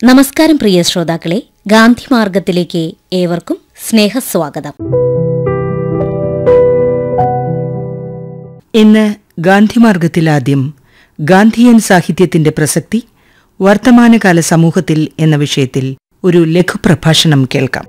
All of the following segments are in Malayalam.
നമസ്കാരം പ്രിയ ശ്രോതാക്കളെ ഗാന്ധി മാർഗത്തിലേക്ക് ഏവർക്കും സ്നേഹസ്വാഗതം ഇന്ന് ഗാന്ധിമാർഗത്തിലാദ്യം ഗാന്ധിയൻ സാഹിത്യത്തിന്റെ പ്രസക്തി വർത്തമാനകാല സമൂഹത്തിൽ എന്ന വിഷയത്തിൽ ഒരു ലഘുപ്രഭാഷണം കേൾക്കാം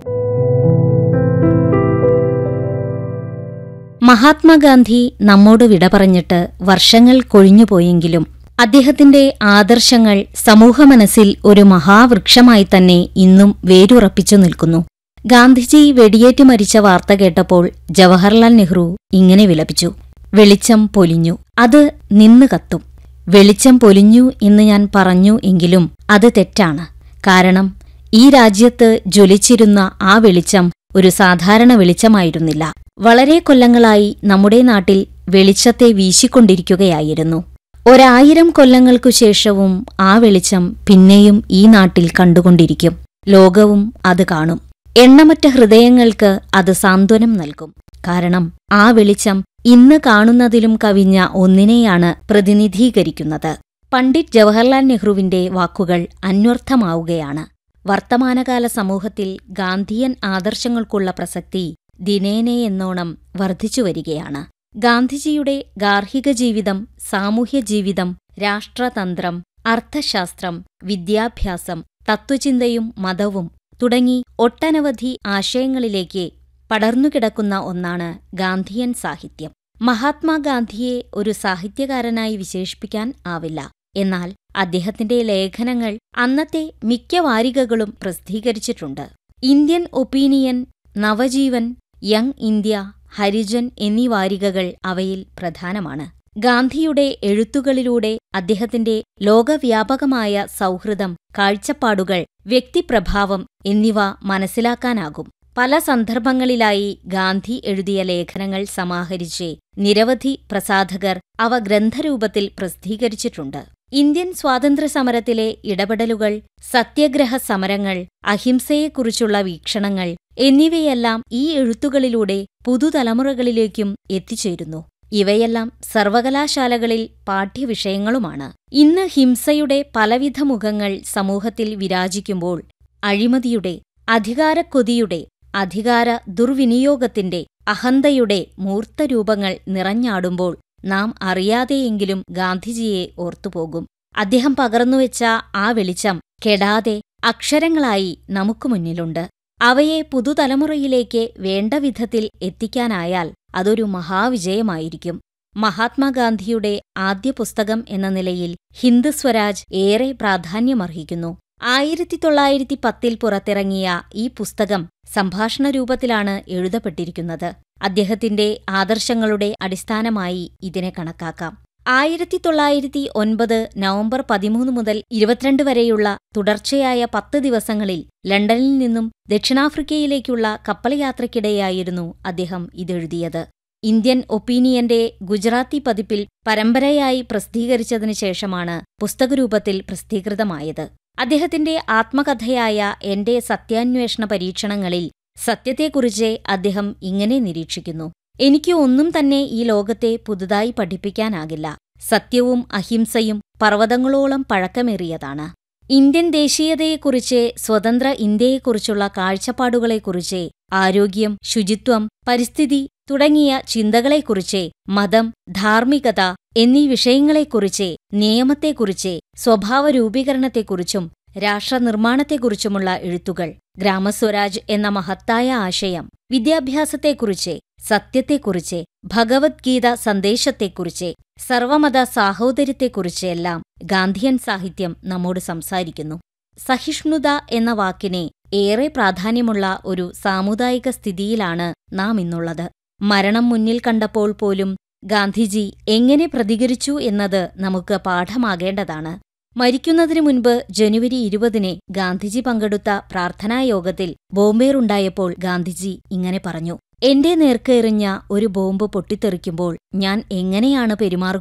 മഹാത്മാഗാന്ധി നമ്മോട് വിട പറഞ്ഞിട്ട് വർഷങ്ങൾ കൊഴിഞ്ഞുപോയെങ്കിലും അദ്ദേഹത്തിന്റെ ആദർശങ്ങൾ സമൂഹമനസ്സിൽ ഒരു മഹാവൃക്ഷമായി തന്നെ ഇന്നും വേരുറപ്പിച്ചു നിൽക്കുന്നു ഗാന്ധിജി വെടിയേറ്റ് മരിച്ച വാർത്ത കേട്ടപ്പോൾ ജവഹർലാൽ നെഹ്റു ഇങ്ങനെ വിലപിച്ചു വെളിച്ചം പൊലിഞ്ഞു അത് നിന്ന് കത്തും വെളിച്ചം പൊലിഞ്ഞു എന്ന് ഞാൻ പറഞ്ഞു എങ്കിലും അത് തെറ്റാണ് കാരണം ഈ രാജ്യത്ത് ജ്വലിച്ചിരുന്ന ആ വെളിച്ചം ഒരു സാധാരണ വെളിച്ചമായിരുന്നില്ല വളരെ കൊല്ലങ്ങളായി നമ്മുടെ നാട്ടിൽ വെളിച്ചത്തെ വീശിക്കൊണ്ടിരിക്കുകയായിരുന്നു ഒരായിരം കൊല്ലങ്ങൾക്കു ശേഷവും ആ വെളിച്ചം പിന്നെയും ഈ നാട്ടിൽ കണ്ടുകൊണ്ടിരിക്കും ലോകവും അത് കാണും എണ്ണമറ്റ ഹൃദയങ്ങൾക്ക് അത് സാന്ത്വനം നൽകും കാരണം ആ വെളിച്ചം ഇന്ന് കാണുന്നതിലും കവിഞ്ഞ ഒന്നിനെയാണ് പ്രതിനിധീകരിക്കുന്നത് പണ്ഡിറ്റ് ജവഹർലാൽ നെഹ്റുവിന്റെ വാക്കുകൾ അന്വർത്ഥമാവുകയാണ് വർത്തമാനകാല സമൂഹത്തിൽ ഗാന്ധിയൻ ആദർശങ്ങൾക്കുള്ള പ്രസക്തി ദിനേനയെന്നോണം വർദ്ധിച്ചുവരികയാണ് ഗാന്ധിജിയുടെ ഗാർഹിക ജീവിതം സാമൂഹ്യ ജീവിതം രാഷ്ട്രതന്ത്രം അർത്ഥശാസ്ത്രം വിദ്യാഭ്യാസം തത്വചിന്തയും മതവും തുടങ്ങി ഒട്ടനവധി ആശയങ്ങളിലേക്ക് പടർന്നുകിടക്കുന്ന ഒന്നാണ് ഗാന്ധിയൻ സാഹിത്യം മഹാത്മാഗാന്ധിയെ ഒരു സാഹിത്യകാരനായി വിശേഷിപ്പിക്കാൻ ആവില്ല എന്നാൽ അദ്ദേഹത്തിന്റെ ലേഖനങ്ങൾ അന്നത്തെ മിക്ക വാരികകളും പ്രസിദ്ധീകരിച്ചിട്ടുണ്ട് Indian Opinion Navajivan Young India Harijan എന്നീ വാരികകൾ അവയിൽ പ്രധാനമാണ് ഗാന്ധിയുടെ എഴുത്തുകളിലൂടെ അദ്ദേഹത്തിന്റെ ലോകവ്യാപകമായ സൗഹൃദം കാഴ്ചപ്പാടുകൾ വ്യക്തിപ്രഭാവം എന്നിവ മനസ്സിലാക്കാനാകും പല സന്ദർഭങ്ങളിലായി ഗാന്ധി എഴുതിയ ലേഖനങ്ങൾ സമാഹരിച്ച് നിരവധി പ്രസാധകർ അവ ഗ്രന്ഥരൂപത്തിൽ പ്രസിദ്ധീകരിച്ചിട്ടുണ്ട് ഇന്ത്യൻ സ്വാതന്ത്ര്യസമരത്തിലെ ഇടപെടലുകൾ സത്യഗ്രഹ സമരങ്ങൾ അഹിംസയെക്കുറിച്ചുള്ള വീക്ഷണങ്ങൾ എന്നിവയെല്ലാം ഈ എഴുത്തുകളിലൂടെ പുതുതലമുറകളിലേക്കും എത്തിച്ചേരുന്നു ഇവയെല്ലാം സർവകലാശാലകളിൽ പാഠ്യവിഷയങ്ങളുമാണ് ഇന്ന് ഹിംസയുടെ പലവിധ മുഖങ്ങൾ സമൂഹത്തിൽ വിരാജിക്കുമ്പോൾ അഴിമതിയുടെ അധികാരക്കൊതിയുടെ അധികാര ദുർവിനിയോഗത്തിന്റെ അഹന്തയുടെ മൂർത്തരൂപങ്ങൾ നിറഞ്ഞാടുമ്പോൾ നാം അറിയാതെയെങ്കിലും ഗാന്ധിജിയെ ഓർത്തുപോകും അദ്ദേഹം പകർന്നുവെച്ച ആ വെളിച്ചം കെടാതെ അക്ഷരങ്ങളായി നമുക്ക് മുന്നിലുണ്ട് അവയെ പുതുതലമുറയിലേക്ക് വേണ്ട വിധത്തിൽ എത്തിക്കാനായാൽ അതൊരു മഹാവിജയമായിരിക്കും മഹാത്മാഗാന്ധിയുടെ ആദ്യ പുസ്തകം എന്ന നിലയിൽ ഹിന്ദ് സ്വരാജ് ഏറെ പ്രാധാന്യമർഹിക്കുന്നു ആയിരത്തി തൊള്ളായിരത്തി പത്തിൽ പുറത്തിറങ്ങിയ ഈ പുസ്തകം സംഭാഷണ രൂപത്തിലാണ് എഴുതപ്പെട്ടിരിക്കുന്നത് അദ്ദേഹത്തിന്റെ ആദർശങ്ങളുടെ അടിസ്ഥാനമായി ഇതിനെ കണക്കാക്കാം ആയിരത്തി തൊള്ളായിരത്തി ഒൻപത് നവംബർ പതിമൂന്ന് മുതൽ ഇരുപത്തിരണ്ട് വരെയുള്ള തുടർച്ചയായ പത്ത് ദിവസങ്ങളിൽ ലണ്ടനിൽ നിന്നും ദക്ഷിണാഫ്രിക്കയിലേക്കുള്ള കപ്പൽ യാത്രയ്ക്കിടെയായിരുന്നു അദ്ദേഹം ഇതെഴുതിയത് ഇന്ത്യൻ ഒപ്പീനിയന്റെ ഗുജറാത്തി പതിപ്പിൽ പരമ്പരയായി പ്രസിദ്ധീകരിച്ചതിനു ശേഷമാണ് പുസ്തകരൂപത്തിൽ പ്രസിദ്ധീകൃതമായത് അദ്ദേഹത്തിന്റെ ആത്മകഥയായ എന്റെ സത്യാന്വേഷണ പരീക്ഷണങ്ങളിൽ സത്യത്തെക്കുറിച്ച് അദ്ദേഹം ഇങ്ങനെ നിരീക്ഷിക്കുന്നു എനിക്ക് ഒന്നും തന്നെ ഈ ലോകത്തെ പുതുതായി പഠിപ്പിക്കാനാകില്ല സത്യവും അഹിംസയും പർവ്വതങ്ങളോളം പഴക്കമേറിയതാണ് ഇന്ത്യൻ ദേശീയതയെക്കുറിച്ച് സ്വതന്ത്ര ഇന്ത്യയെക്കുറിച്ചുള്ള കാഴ്ചപ്പാടുകളെക്കുറിച്ച് ആരോഗ്യം ശുചിത്വം പരിസ്ഥിതി തുടങ്ങിയ ചിന്തകളെക്കുറിച്ച് മതം ധാർമ്മികത എന്നീ വിഷയങ്ങളെക്കുറിച്ച് നിയമത്തെക്കുറിച്ച് സ്വഭാവ രൂപീകരണത്തെക്കുറിച്ചും രാഷ്ട്രനിർമ്മാണത്തെക്കുറിച്ചുമുള്ള എഴുത്തുകൾ ഗ്രാമസ്വരാജ് എന്ന മഹത്തായ ആശയം വിദ്യാഭ്യാസത്തെക്കുറിച്ച് സത്യത്തെക്കുറിച്ച് ഭഗവത്ഗീത സന്ദേശത്തെക്കുറിച്ച് സർവമത സാഹോദര്യത്തെക്കുറിച്ച് എല്ലാം ഗാന്ധിയൻ സാഹിത്യം നമ്മോട് സംസാരിക്കുന്നു സഹിഷ്ണുത എന്ന വാക്കിനെ ഏറെ പ്രാധാന്യമുള്ള ഒരു സാമുദായിക സ്ഥിതിയിലാണ് നാം ഇന്നുള്ളത് മരണം മുന്നിൽ കണ്ടപ്പോൾ പോലും ഗാന്ധിജി എങ്ങനെ പ്രതികരിച്ചു എന്നത് നമുക്ക് പാഠമാകേണ്ടതാണ് മരിക്കുന്നതിനു മുൻപ് ജനുവരി ഇരുപതിന് ഗാന്ധിജി പങ്കെടുത്ത പ്രാർത്ഥനായോഗത്തിൽ ബോംബേറുണ്ടായപ്പോൾ ഗാന്ധിജി ഇങ്ങനെ പറഞ്ഞു എന്റെ നേർക്ക് എറിഞ്ഞ ഒരു ബോംബ് പൊട്ടിത്തെറിക്കുമ്പോൾ ഞാൻ എങ്ങനെയാണ് പെരുമാറുക